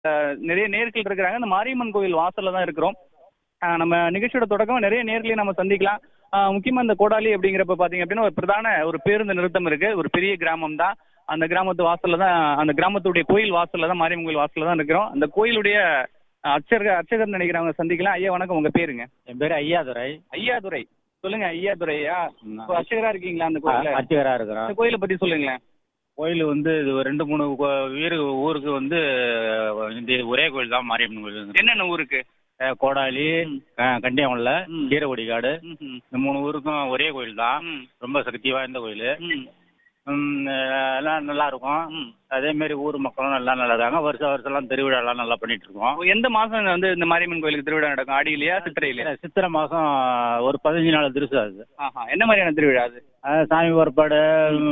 அஹ், நிறைய நேர்கள் இருக்கிறாங்க அந்த மாரியம்மன் கோவில் வாசல்ல தான் இருக்கிறோம் அஹ், நம்ம நிகழ்ச்சியோட தொடக்கம் நிறைய நேர்களையும் நம்ம சந்திக்கலாம் அஹ், முக்கியமா இந்த கோடாலி அப்படிங்கிறப்ப பாத்தீங்க அப்படின்னா ஒரு பிரதான ஒரு பேருந்து நிறுத்தம் இருக்கு ஒரு பெரிய கிராமம் தான் அந்த கிராமத்து வாசல்ல தான் அந்த கிராமத்துடைய கோயில் வாசல்ல தான் மாரியம்மன் கோயில் வாசல்ல தான் இருக்கிறோம் அந்த கோயிலுடைய அஹ், அர்ச்சகர் அர்ச்சகர் நினைக்கிறவங்க சந்திக்கலாம் ஐயா வணக்கம் உங்க பேருங்க என் பேர் ஐயாதுரை ஐயாதுரை சொல்லுங்க ஐயாதுரையா ம். இப்போ அர்ச்சகரா இருக்கீங்களா அந்த கோயில்ல அர்ச்சகராக அந்த இருக்கிறோம் கோயிலை பத்தி சொல்லுங்களேன் கோயில் வந்து இது ஒரு ரெண்டு மூணு கோ- வீடு ஊருக்கு வந்து இந்த ஒரே கோயில் தான் மாரியம்மன் கோயில் என்னென்ன ஊருக்கு அஹ் கோடாலி ம். அஹ் கண்டியமல்ல ம். கீரகுடிக்காடு ம்ஹும். இந்த மூணு ஊருக்கும் ஒரே கோயில் தான் ம். ரொம்ப சக்தி வாய்ந்த கோயில் ம். எல்லாம் நல்லா இருக்கும் ம். அதே மாதிரி ஊர் மக்களும் நல்லா நல்லா இருக்காங்க வருஷம் வருஷம்லாம் திருவிழாலாம் நல்லா பண்ணிட்டு இருக்கோம் ஓ, எந்த மாசம் வந்து இந்த மாரியம்மன் கோயிலுக்கு திருவிழா நடக்கும் ஆடியிலையா சித்திரையிலையா சித்திரை மாதம் ஒரு பதினஞ்சு நாள் திருசு அது ஆஹா என்ன மாதிரியான திருவிழா அது அஹ் சாமி புறப்பாடு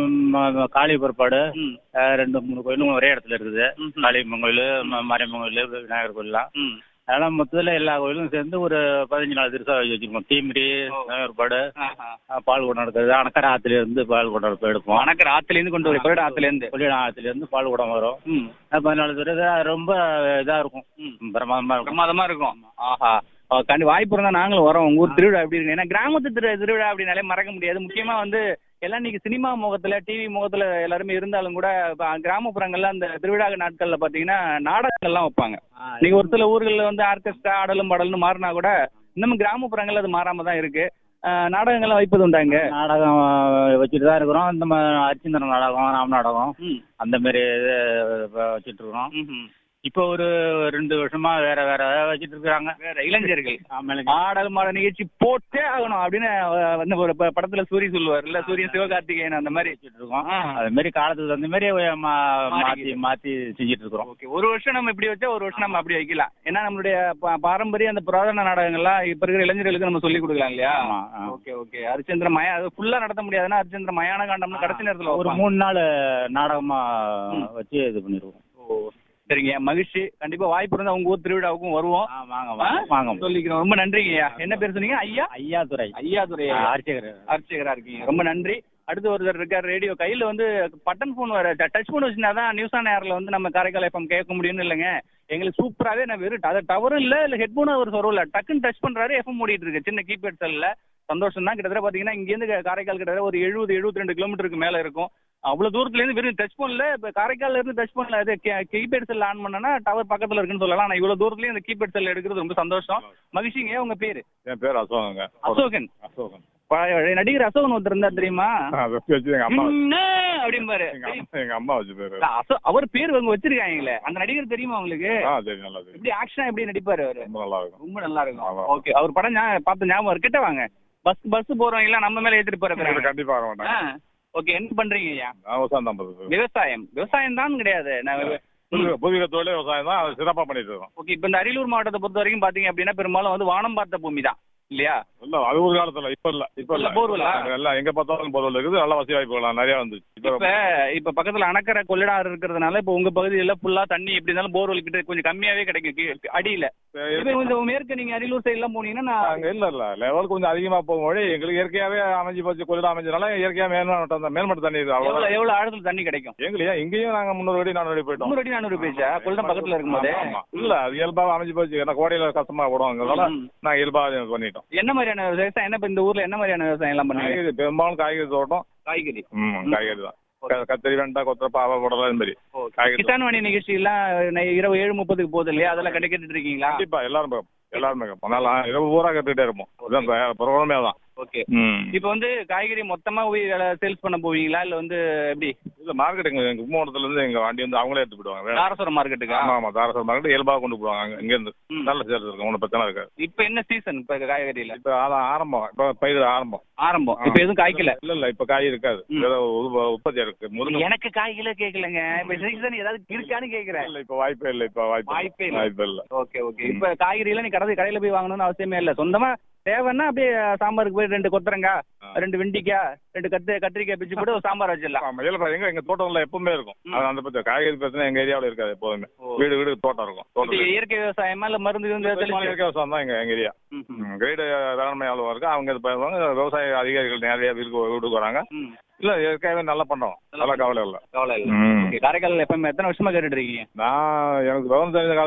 ம், காளி புறப்பாடு ம். அஹ் ரெண்டு மூணு கோயிலும் ஒரே இடத்துல இருக்குது ம்ஹும். காளியம்மன் கோயில் ம- மாரியம்மன் கோயில் விநாயகர் கோயில்லாம் ம். அதெல்லாம் மொத்தத்தில் எல்லா கோயிலும் சேர்ந்து ஒரு பதினஞ்சு நாள் திருசா வச்சிருக்கோம் தீமிரி ஓ. விநாயகர் ஆஹா. அஹ் பால் குடம் எடுக்கிறது அணக்கரை ஆத்துல இருந்து பால் குடம் எடுப்ப- எடுப்போம் வணக்கம் ஆத்துல இருந்து கொண்டு வர கொள்ளிட ஆத்துல இருந்து கொள்ளிடம் ஆத்துல இருந்து பால் குடம் வரும் ம். அது பதினாலு பேர் ரொம்ப இதா இருக்கும் ம். பிரமாதமா இருக்கும் பிரமாதமா இருக்கும் ஆஹா ஆ, கண்டி வாய்ப்பு இருந்தா நாங்களும் வரோம் உங்க ஊர் திருவிழா எப்படி இருக்கு ஏன்னா கிராமத்து திரு திருவிழா அப்படின்னாலே மறக்க முடியாது முக்கியமா வந்து எல்லாம் இன்னைக்கு சினிமா முகத்துல டிவி முகத்துல எல்லாருமே இருந்தாலும் கூட இப்ப கிராமப்புறங்கள்ல அந்த திருவிழா நாட்கள்ல பாத்தீங்கன்னா நாடகங்கள்லாம் வைப்பாங்க நீங்க ஒரு சில ஊர்கள்ல வந்து ஆர்கெஸ்ட்ரா ஆடலும் பாடல்னு மாறினா கூட இன்னமும் கிராமப்புறங்கள்ல அது மாறாம தான் இருக்கு ஆஹ் நாடகங்கள்லாம் வைப்பது உண்டாங்க நாடகம் வச்சுட்டு தான் இருக்கிறோம் இந்த மாதிரி அரிச்சந்திரன் நாடகம் ராம் நாடகம் ம். அந்த மாதிரி இது வச்சுட்டு இருக்கிறோம் ம்ஹும். இப்போ ஒரு ரெண்டு வருஷமா வேற வேற வச்சுட்டு இருக்கிறாங்க வேற இளைஞர்கள் ஆಮೇಲೆ ஆடல் மாட நிகழ்ச்சி போட்டே ஆகணும் அப்படின்னு அஹ், வந்து ஒரு ப- படத்துல சூரி சொல்லுவார் இல்ல சூரியன் சிவகார்த்திகேயன் அந்த மாதிரி வச்சுட்டு இருக்கோம் ஆ. அது மாதிரி காலத்துக்கு தகுந்த மாதிரி மா- மாத்தி மாறிக்குது. மாத்தி செஞ்சுட்டு இருக்கிறோம் ஓகே ஒரு வருஷம் நம்ம இப்படி வச்சா ஒரு வருஷம் நம்ம அப்படி வைக்கலாம் ஏன்னா நம்மளுடைய பா- பாரம்பரிய அந்த புராதன நாடகங்கள்லாம் இப்ப இருக்கிற இளைஞர்களுக்கு நம்ம சொல்லி கொடுக்கலாம் இல்லையா ஆமா, ஆ. ஓகே ஓகே ஹரிச்சந்திர மயா அது ஃபுல்லா நடத்த முடியாதுன்னா ஹரிச்சந்திர மயான காண்டம்னு கடைசி நேரத்துல ஒரு வைப்பாங்க. மூணு நாள் நாடகமா ம். வச்சு இது பண்ணிடுவோம் ஓ சரிங்க மகிழ்ச்சி கண்டிப்பா வாய்ப்பு இருந்தா உங்க ஊர் திருவிழாவுக்கும் வருவோம் ஆ, வாங்க ஆ? வாங்க வாங்க சொல்லிக்கிறோம் ரொம்ப நன்றிங்க ஐயா என்ன பேர் சொன்னீங்க ஐயா ஐயா துறை ஐயாதுரை அர்ச்சகர் அர்ச்சகரா இருக்கீங்க ரொம்ப நன்றி அடுத்து ஒருத்தர் இருக்கார் ரேடியோ கையில வந்து பட்டன் ஃபோன் வர டச் ஃபோன் வச்சுனா தான் நியூஸ் ஆன் ஏர்ல வந்து நம்ம காரைக்கால் எஃப்எம் கேட்க முடியும்னு இல்லைங்க எங்களுக்கு சூப்பராகவே நான் வெறும் அது டவரும் இல்லை இல்லை ஹெட்ஃபோனும் அவர் சொல்லல டக்குன்னு டச் பண்றாரு எஃப்எம் ஓடிட்டு இருக்கு சின்ன கீபேட் செல்ல சந்தோஷம் தான் கிட்டத்தட்ட பார்த்தீங்கன்னா இங்கேருந்து காரைக்கால் கிட்டத்தட்ட ஒரு எழுபது எழுபத்தி ரெண்டு கிலோமீட்டருக்கு மேலே இருக்கும் அவ்வளோ தூரத்துலேருந்து வெறும் டச் ஃபோனில் இப்போ காரைக்கால்ல இருந்து டச் ஃபோனில் அது கீபேட் செல் ஆன் பண்ணனா டவர் பக்கத்தில் இருக்குன்னு சொல்லலாம் ஆனால் இவ்வளோ தூரத்துலேயும் இந்த கீபேட் செல் எடுக்கிறது ரொம்ப சந்தோஷம் மகிழ்ச்சிங்க உங்க பேர் என் பேர் அசோகங்க அசோகன் அசோகன் பழைய நடிகர் அசோகன் ஒருத்தர் இருந்தார் தெரியுமா ஆ, வெப்பி வச்சு எங்க அம்மா என்ன அப்படிம்பாரு எங்க அம்மா எங்க அம்மா வச்சு பேரு இல்ல, அசோ- அவர் பேர் அவங்க வச்சிருக்காங்களே அந்த நடிகர் தெரியுமா உங்களுக்கு ஆ சரி நல்லா தெரியும் எப்படி ஆக்ஷனா எப்படி நடிப்பாரு அவரு ரொம்ப நல்லா இருக்கும் ரொம்ப நல்லா ஆமா. இருக்கும் ஓகே அவர் படம் ஞா- பார்த்த ஞாபகம் இருக்கு. கிட்ட வாங்க பஸ் பஸ் போறவங்க எல்லாம் நம்ம மேல ஏத்திட்டு இது போறாங்க கண்டிப்பா வர மாட்டாங்க ஓகே என்ன பண்றீங்க ஐயா நான் விவசாயம் தான் பண்ணுறது விவசாயம் விவசாயம் தான் கிடையாது நான் புதிய புதிய தொழில் விவசாயம் தான் அதை சிறப்பாக பண்ணிட்டு இருக்கோம் ஓகே இப்போ இந்த அரியலூர் மாவட்டத்தை பொறுத்த வரைக்கும் பாத்தீங்க அப்படின்னா பெரும்பாலும் வந்து வானம் பார்த்த பூமி தான் இல்லையா இல்ல அது ஒரு காலத்துல இப்ப இல்ல இப்ப இல்ல இல்ல, போர்வெல்லா? எல்லாம் எங்க பார்த்தாலும் போர்வெல் இருக்குது நல்ல வசதி வாய்ப்புகள் நிறைய வந்துச்சு இப்ப இப்ப இப்ப பக்கத்துல அணக்கரை கொள்ளிடாறு இருக்கிறதுனால இப்ப உங்க பகுதியில ஃபுல்லா தண்ணி எப்படி இருந்தாலும் போர்வெல் கிட்ட கொஞ்சம் கம்மியாவே கிடைக்கும் கீழ- அடியில இப்ப இந்த மேற்கு நீங்க அரியலூர் சைடு எல்லாம் போனீங்கன்னா நான் அங்க இல்ல இல்ல லெவல் கொஞ்சம் அதிகமா போகும்போது எங்களுக்கு இயற்கையாவே அமைஞ்சு போச்சு கொள்ளிடம் அமைஞ்சதுனால இயற்கையா மேல்மட்டம் மேல்மட்ட தண்ணி இது எவ்வளவு அவ்வளவு எவ்வளவு ஆழத்துல தண்ணி கிடைக்கும் எங்களையா இங்கேயும் நாங்க முன்னூறு அடி நானூறு அடி போயிட்டோம் முன்னூறு அடி நானூறு பேச்சா கொள்ளிடம் பக்கத்துல இருக்கும்போது ஆமா, ஆமா. இல்ல அது இயல்பாக அமைஞ்சு போச்சு ஏன்னா கோடையில கஷ்டமா போடுவாங்கிறதால ம். நாங்க இயல்பாக பண்ணிட்டோம் என்ன மாதிரியான விவசாயம் என்ன இப்ப இந்த ஊர்ல என்ன மாதிரியான விவசாயம் எல்லாம் பண்ணுவீங்க காய்கறி பெரும்பாலும் காய்கறி தோட்டம் காய்கறி ம் காய்கறி தான் க- கத்திரி வெண்டை கொத்தரப்பா அவ போடலாம் இந்த மாதிரி காய்கறி கிசான் வாணி நிகழ்ச்சி எல்லாம் நை- இரவு ஏழு முப்பதுக்கு போகுது இல்லையா அதெல்லாம் கடை கேட்டுட்டு இருக்கீங்களா கண்டிப்பா எல்லாரும் கேட்போம். எல்லாருமே கேட்போம். அதனால இரவு பூரா கேட்டுக்கிட்டே இருப்போம் அதுதான் ப்ரோக்ராமே தான் ஓகே ம் இப்ப வந்து காய்கறி மொத்தமா போய் சேல்ஸ் பண்ண போவீங்களா இல்ல வந்து எப்படி இல்ல மார்க்கெட் எங்க எங்க கும்பகோணத்துல இருந்து எங்க வண்டி வந்து அவங்களே எடுத்து போயிடுவாங்க தாரசுரம் மார்க்கெட்டுக்கா ஆமா ஆமா தாராசுரம் மார்க்கெட் இயல்பாக கொண்டு போடுவாங்க அங்க இங்க இருந்து ம். நல்ல சேல்ஸ் இருக்கும் ஒன்றும் பிரச்சனை இருக்காது இப்ப என்ன சீசன் இப்ப காய்கறியில இப்ப அதான் ஆரம்பம் இப்ப பயிர் ஆரம்பம் ஆரம்பம் இப்ப எதுவும் காய்க்கல இல்ல இல்ல இப்ப காய் இருக்காது ம். ஏதோ உற்ப- உற்பத்தி இருக்கு முருங்கை எனக்கு காய்களே கேட்கலங்க இப்ப சீசன் ஏதாவது இருக்கான்னு கேக்குறேன் இல்ல இப்ப வாய்ப்பே இல்ல இப்ப வாய்ப்பு வாய்ப்பே இல்ல. வாய்ப்பு இல்ல ஓகே ஓகே இப்ப காய்கறி எல்லாம் நீ கடை கடையில போய் வாங்கணும்னு அவசியமே இல்ல சொந்தமா தேவைன்னா அப்படியே சாம்பாருக்கு போய் ரெண்டு கொத்தரங்காய் ஆ. ரெண்டு வெண்டிக்காய் ரெண்டு கத்து கத்திரிக்காய் பிச்சு போட்டு ஒரு சாம்பார் வச்சிடலாம் ஆமா இல்ல எங்க எங்க தோட்டம்ல எப்பவுமே இருக்கும் ம். அது அந்த பிரச்சனை காய்கறி பிரச்சனை எங்க ஏரியாவுல இருக்காது எப்போதுமே ஓ. வீடு வீடு தோட்டம் இருக்கும் இது தோட்டம் இயற்கை விவசாயமா இல்ல மருந்து கிருந்து தெளிச்சு- இயற்கை விவசாயம் தான் எங்க எங்க ஏரியா ம், ம். கிரேடு வேளாண்மை அலுவலகம் இருக்கு அவங்க இது பண்ணுவாங்க விவசாய அதிகாரிகள் நிறைய வீட்டுக்கு வீட்டுக்கு வராங்க ம். இல்ல இயற்கையாவே நல்லா பண்றோம் நல்லா கவலை இல்ல கவலை இல்ல ம். ஓகே காரைக்கால் எப்பவுமே எத்தனை வருஷமா கேட்டுட்டு இருக்கீங்க நான் எனக்கு விவரம் தெரிஞ்ச